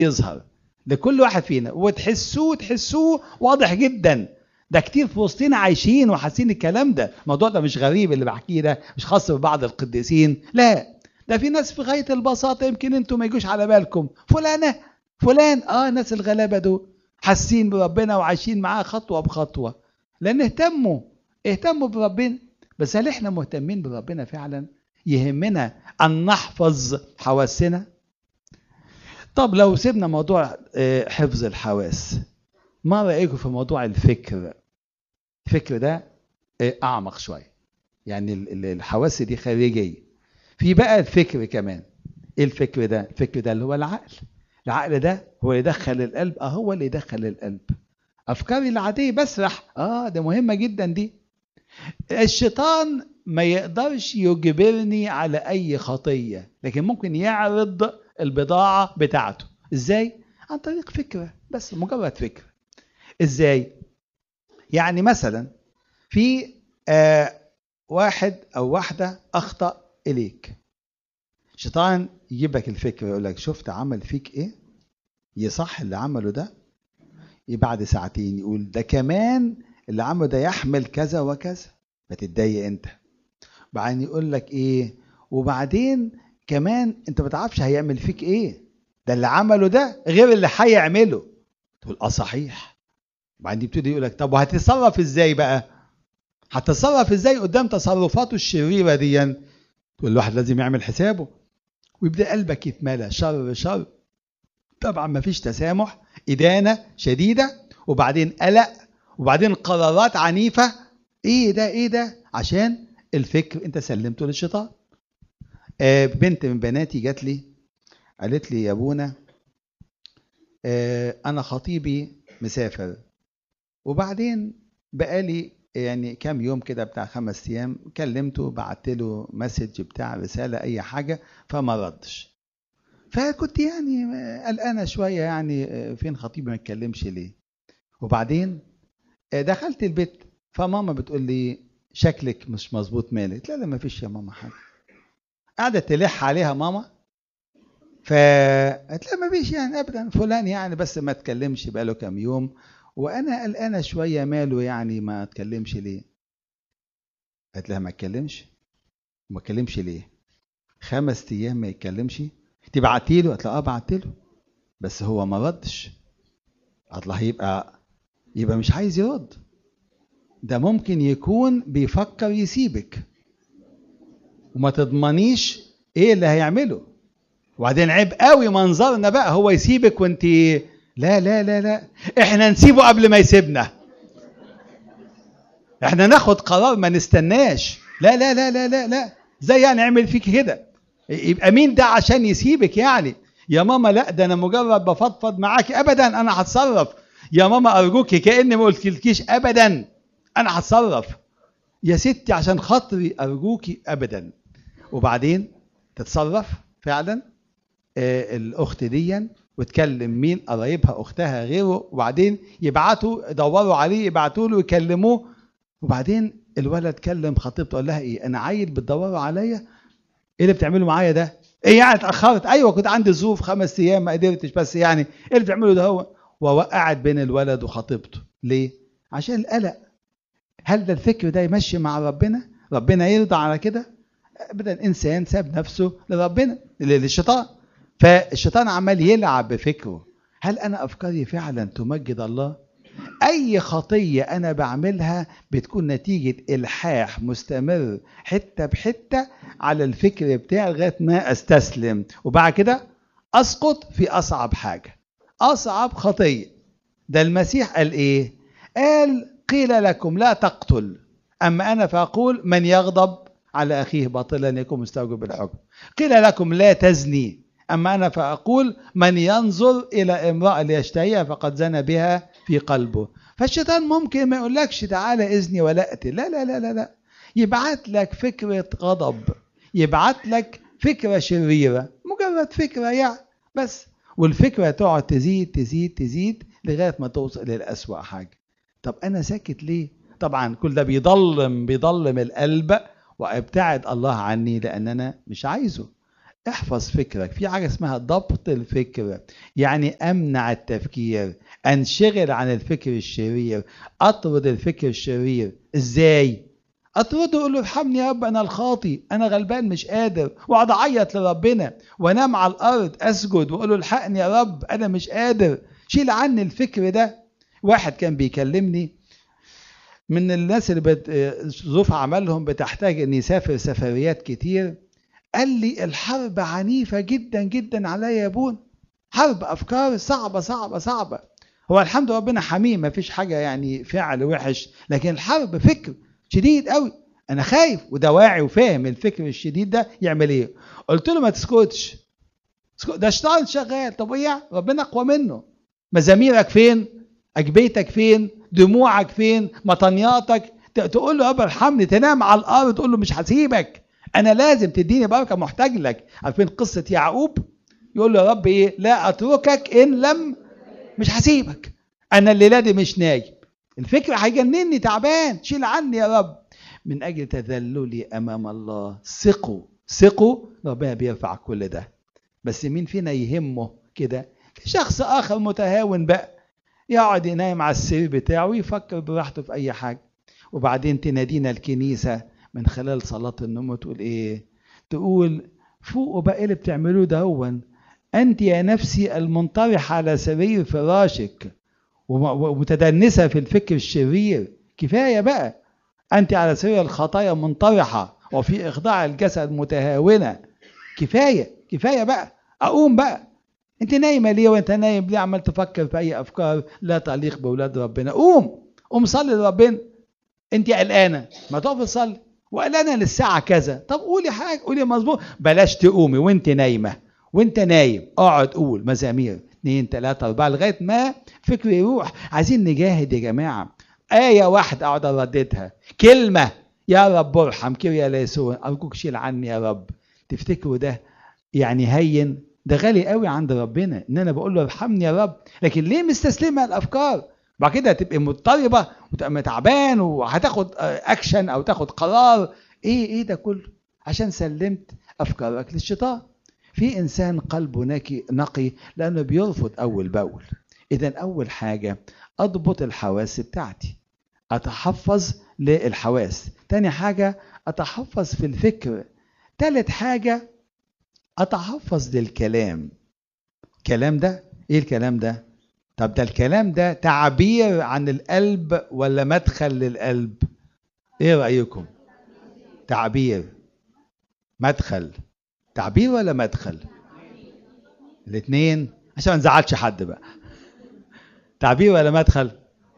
يظهر لكل واحد فينا وتحسوه تحسوه واضح جدا ده كتير في وسطنا عايشين وحاسين الكلام ده الموضوع ده مش غريب اللي بحكيه ده مش خاص ببعض القديسين لا ده في ناس في غايه البساطه يمكن انتوا ما يجوش على بالكم فلانه فلان اه ناس الغلابه دول حاسين بربنا وعايشين معاه خطوه بخطوه لان اهتموا اهتموا بربنا بس هل احنا مهتمين بربنا فعلا يهمنا ان نحفظ حواسنا طب لو سيبنا موضوع حفظ الحواس ما رايكم في موضوع الفكر الفكر ده اعمق شويه يعني الحواس دي خارجيه في بقى الفكر كمان ايه الفكر ده الفكر ده اللي هو العقل العقل ده هو اللي يدخل القلب اه هو اللي يدخل القلب افكاري العاديه بسرح اه ده مهمه جدا دي الشيطان ما يقدرش يجبرني على اي خطيه لكن ممكن يعرض البضاعه بتاعته ازاي عن طريق فكره بس مجرد فكره ازاي يعني مثلا في آه واحد او واحده اخطا اليك الشيطان يجيب لك الفكره يقول لك شفت عمل فيك ايه يصح اللي عمله ده بعد ساعتين يقول ده كمان اللي عمله ده يحمل كذا وكذا فتتضايق انت بعدين يقول لك ايه وبعدين كمان انت ما تعرفش هيعمل فيك ايه ده اللي عمله ده غير اللي هيعمله تقول اه صحيح بعدين يبتدي يقول لك طب وهتتصرف ازاي بقى هتتصرف ازاي قدام تصرفاته الشريره دي تقول الواحد لازم يعمل حسابه ويبدا قلبك يتملى شر شر طبعا ما فيش تسامح ادانه شديده وبعدين قلق وبعدين قرارات عنيفه ايه ده ايه ده عشان الفكر انت سلمته للشيطان آه بنت من بناتي جات لي قالت لي يا ابونا آه انا خطيبي مسافر وبعدين بقالي يعني كام يوم كده بتاع خمس ايام كلمته بعت له مسج بتاع رساله اي حاجه فما ردش فكنت يعني قلقانه شويه يعني فين خطيبي ما يتكلمش ليه وبعدين دخلت البيت فماما بتقول لي شكلك مش مظبوط مالك لا لا ما فيش يا ماما حاجه قعدت تلح عليها ماما فقالت لا ما فيش يعني ابدا فلان يعني بس ما اتكلمش بقاله كام يوم وانا قلقانه شويه ماله يعني ما اتكلمش ليه قالت لها ما اتكلمش ما اتكلمش ليه خمس ايام ما يتكلمش تبعتي له قالت له اه بعت له بس هو ما ردش قالت لها يبقى يبقى مش عايز يرد ده ممكن يكون بيفكر يسيبك وما تضمنيش ايه اللي هيعمله وبعدين عيب قوي منظرنا بقى هو يسيبك وانت لا لا لا لا احنا نسيبه قبل ما يسيبنا احنا ناخد قرار ما نستناش لا لا لا لا لا لا زي يعني عمل فيك كده يبقى مين ده عشان يسيبك يعني يا ماما لا ده انا مجرد بفضفض معاكي ابدا انا هتصرف يا ماما ارجوكي كاني ما قلتلكيش ابدا انا هتصرف يا ستي عشان خاطري ارجوكي ابدا وبعدين تتصرف فعلا آه الاخت دي وتكلم مين قرايبها اختها غيره وبعدين يبعتوا يدوروا عليه يبعتوا له يكلموه وبعدين الولد كلم خطيبته قال لها ايه انا عيل بتدوروا عليا ايه اللي بتعملوا معايا ده ايه يعني اتاخرت ايوه كنت عندي ظروف خمس ايام ما قدرتش بس يعني ايه اللي بتعمله ده هو ووقعت بين الولد وخطيبته ليه عشان القلق هل ده الفكر ده يمشي مع ربنا ربنا يرضى على كده ابدا انسان ساب نفسه لربنا للشيطان فالشيطان عمال يلعب بفكره هل انا افكاري فعلا تمجد الله اي خطيه انا بعملها بتكون نتيجه الحاح مستمر حته بحته على الفكر بتاعي لغايه ما استسلم وبعد كده اسقط في اصعب حاجه اصعب خطيه ده المسيح قال ايه قال قيل لكم لا تقتل اما انا فاقول من يغضب على اخيه باطلا يكون مستوجب الحكم قيل لكم لا تزني أما أنا فأقول من ينظر إلى امرأة ليشتهيها فقد زنى بها في قلبه فالشيطان ممكن ما يقولكش تعالى إذني ولا أتي لا لا لا لا لا يبعت لك فكرة غضب يبعت لك فكرة شريرة مجرد فكرة يعني بس والفكرة تقعد تزيد تزيد تزيد لغاية ما توصل للأسوأ حاجة طب أنا ساكت ليه طبعا كل ده بيضلم بيضلم القلب وابتعد الله عني لأن أنا مش عايزه احفظ فكرك في حاجه اسمها ضبط الفكر يعني امنع التفكير انشغل عن الفكر الشرير اطرد الفكر الشرير ازاي اطرده اقول له ارحمني يا رب انا الخاطي انا غلبان مش قادر واقعد اعيط لربنا وانام على الارض اسجد واقول له الحقني يا رب انا مش قادر شيل عني الفكر ده واحد كان بيكلمني من الناس اللي بت... ظروف عملهم بتحتاج ان يسافر سفريات كتير قال لي الحرب عنيفه جدا جدا عليا يا بون حرب افكار صعبه صعبه صعبه هو الحمد لله ربنا حميه ما فيش حاجه يعني فعل وحش لكن الحرب فكر شديد قوي انا خايف وده واعي وفاهم الفكر الشديد ده يعمل ايه قلت له ما تسكتش ده شيطان شغال طب ايه ربنا اقوى منه مزاميرك فين اجبيتك فين دموعك فين مطنياتك تقول له ابا ارحمني تنام على الارض تقول له مش هسيبك انا لازم تديني بركه محتاج لك عارفين قصه يعقوب يقول له يا رب ايه لا اتركك ان لم مش هسيبك انا الليله دي مش نايم الفكره هيجنني تعبان شيل عني يا رب من اجل تذللي امام الله ثقوا ثقوا ربنا بيرفع كل ده بس مين فينا يهمه كده في شخص اخر متهاون بقى يقعد ينام على السرير بتاعه ويفكر براحته في اي حاجه وبعدين تنادينا الكنيسه من خلال صلاه النوم وتقول ايه تقول فوقوا بقى اللي بتعملوه ده هو انت يا نفسي المنطرحه على سرير فراشك ومتدنسه في الفكر الشرير كفايه بقى انت على سرير الخطايا منطرحه وفي اخضاع الجسد متهاونه كفايه كفايه بقى اقوم بقى انت نايمه ليه وانت نايم ليه عمال تفكر في اي افكار لا تليق باولاد ربنا قوم قوم صلي لربنا انت قلقانه ما تقف تصلي وقلقانه للساعه كذا طب قولي حاجه قولي مظبوط بلاش تقومي وانت نايمه وانت نايم اقعد قول مزامير اثنين ثلاثة أربعة لغاية ما فكري يروح عايزين نجاهد يا جماعة آية واحدة أقعد أرددها كلمة يا رب ارحم كيريا ليسون أرجوك شيل عني يا رب تفتكروا ده يعني هين ده غالي قوي عند ربنا ان انا بقول له ارحمني يا رب لكن ليه مستسلمه الافكار بعد كده هتبقى مضطربه وتبقى تعبان وهتاخد اكشن او تاخد قرار ايه ايه ده كله عشان سلمت افكارك للشيطان في انسان قلبه نقي نقي لانه بيرفض اول باول اذا اول حاجه اضبط الحواس بتاعتي اتحفظ للحواس تاني حاجه اتحفظ في الفكر تالت حاجه اتحفظ للكلام الكلام ده ايه الكلام ده طب ده الكلام ده تعبير عن القلب ولا مدخل للقلب ايه رايكم تعبير مدخل تعبير ولا مدخل الاثنين عشان ما نزعلش حد بقى تعبير ولا مدخل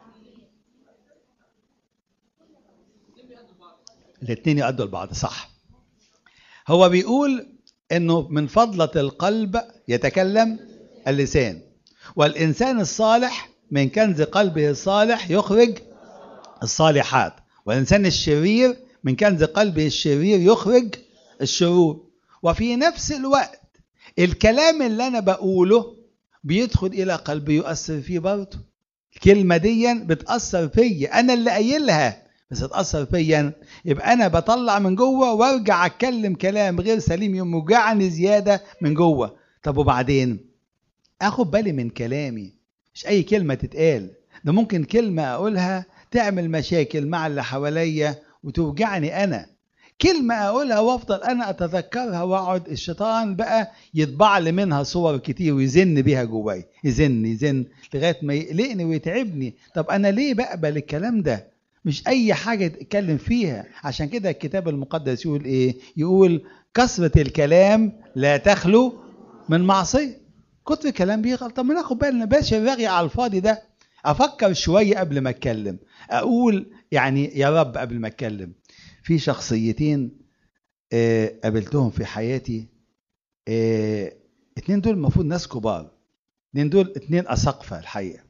الاثنين يؤدوا لبعض صح هو بيقول انه من فضلة القلب يتكلم اللسان والانسان الصالح من كنز قلبه الصالح يخرج الصالحات والانسان الشرير من كنز قلبه الشرير يخرج الشرور وفي نفس الوقت الكلام اللي انا بقوله بيدخل الى قلبي يؤثر فيه برضه الكلمة دي بتأثر فيا أنا اللي قايلها بس تأثر فيا يبقى أنا بطلع من جوه وارجع أتكلم كلام غير سليم يوجعني زيادة من جوه طب وبعدين اخد بالي من كلامي مش أي كلمة تتقال ده ممكن كلمة أقولها تعمل مشاكل مع اللي حواليا وتوجعني أنا كلمة أقولها وأفضل أنا أتذكرها وأقعد الشيطان بقى يطبع لي منها صور كتير ويزن بيها جواي يزن يزن لغاية ما يقلقني ويتعبني طب أنا ليه بقبل الكلام ده مش أي حاجة تتكلم فيها عشان كده الكتاب المقدس يقول إيه يقول كثرة الكلام لا تخلو من معصية كتر الكلام بيغلط طب ما ناخد بالنا باش الرغي على الفاضي ده افكر شويه قبل ما اتكلم اقول يعني يا رب قبل ما اتكلم في شخصيتين آه قابلتهم في حياتي آه اتنين دول المفروض ناس كبار اتنين دول اتنين اساقفه الحقيقه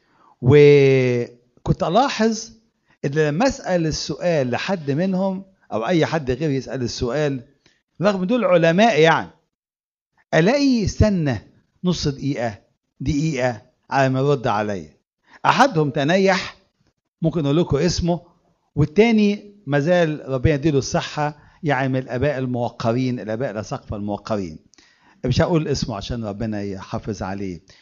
وكنت الاحظ ان لما اسال السؤال لحد منهم او اي حد غير يسال السؤال رغم دول علماء يعني الاقي يستنى نص دقيقه دقيقه على ما يرد عليا احدهم تنيح ممكن اقول لكم اسمه والتاني مازال ربنا يديله الصحه يعني من الاباء الموقرين الاباء الاساقفه الموقرين مش هقول اسمه عشان ربنا يحافظ عليه